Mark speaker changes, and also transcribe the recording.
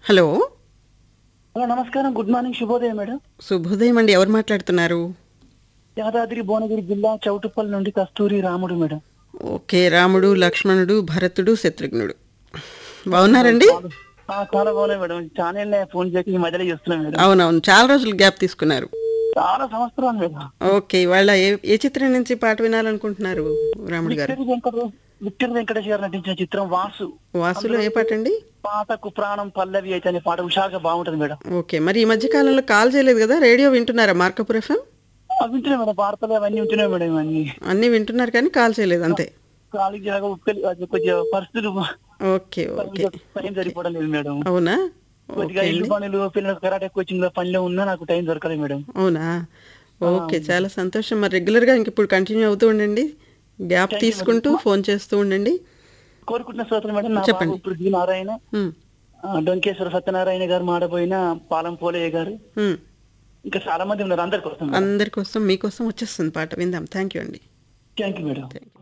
Speaker 1: Hello
Speaker 2: hello నమస్కారం good morning శుభోదయం madam
Speaker 1: శుభోదయం అండి ఎవరు మాట్లాడుతున్నారు
Speaker 2: యాదాద్రి భువనగిరి జిల్లా చౌటుప్పల్ నుండి కస్తూరి రాముడు మేడం
Speaker 1: ఓకే రాముడు లక్ష్మణుడు భరతుడు శత్రుఘ్నుడు బాగున్నారండి
Speaker 2: ఆ, చాలా బాగున్నాయి మేడం చాలా ఫోన్ చేసి ఈ మధ్యలో చేస్తున్నాం మేడం
Speaker 1: అవునవును చాలా రోజులు గ్యాప్ తీసుకున్నారు
Speaker 2: చాలా సంవత్సరాలు మేడం
Speaker 1: ఓకే వాళ్ళ ఏ ఏ చిత్రం నుంచి పాట వినాలనుకుంటున్నారు రాముడు గారు
Speaker 2: విక్టరీ వెంకట విక్టరీ వెంకటేష్ గారు నటించిన చిత్రం వాసు
Speaker 1: వాసులో ఏ పాట అండి
Speaker 2: పాతకు ప్రాణం పల్లవి అయితే అనే పాట హుషారుగా బాగుంటది మేడం
Speaker 1: ఓకే మరి ఈ మధ్య కాలంలో కాల్ చేయలేదు కదా రేడియో వింటున్నారా మార్కపూర్ ఎఫ్ఎం
Speaker 2: అవి వింటున్నాయి మేడం వార్తలు అవన్నీ ఉంటున్నాయి మేడం ఇవన్నీ
Speaker 1: అన్నీ వింటున్నారు కానీ కాల్ చేయలేదు అంతే
Speaker 2: కాలికి జాగా ఉప్పెళ్ళి అది కొద్దిగా పరిస్థితులు
Speaker 1: ఓకే ఓకే
Speaker 2: టైం సరిపోవడం లేదు మేడం
Speaker 1: అవునా
Speaker 2: కొద్దిగా
Speaker 1: ఓకే
Speaker 2: ఇల్లు పనులు పిల్లల కరాటే కోచింగ్ లో పనిలో ఉన్నా నాకు టైం దొరకలేదు మేడం
Speaker 1: అవునా ఓకే చాలా సంతోషం మరి రెగ్యులర్గా ఇంక ఇప్పుడు కంటిన్యూ అవుతూ ఉండండి గ్యాప్ తీసుకుంటూ ఫోన్ చేస్తూ ఉండండి
Speaker 2: కోరుకుంటున్న శ్రోతలు మేడం నా
Speaker 1: చెప్పండి.
Speaker 2: బాబు పృథ్వీ నారాయణ
Speaker 1: ఉమ్,
Speaker 2: ఆ, డొంకేశ్వర సత్యనారాయణ గారు మాడపోయిన పాలం పోలయ్య గారు
Speaker 1: ఉమ్.
Speaker 2: ఇంకా చాలా మంది ఉన్నారు అందరి కోసం
Speaker 1: అందరి కోసం మీకోసం వచ్చేస్తుంది పాట విందాం థ్యాంక్ యూ అండి
Speaker 2: thank you madam
Speaker 1: thank you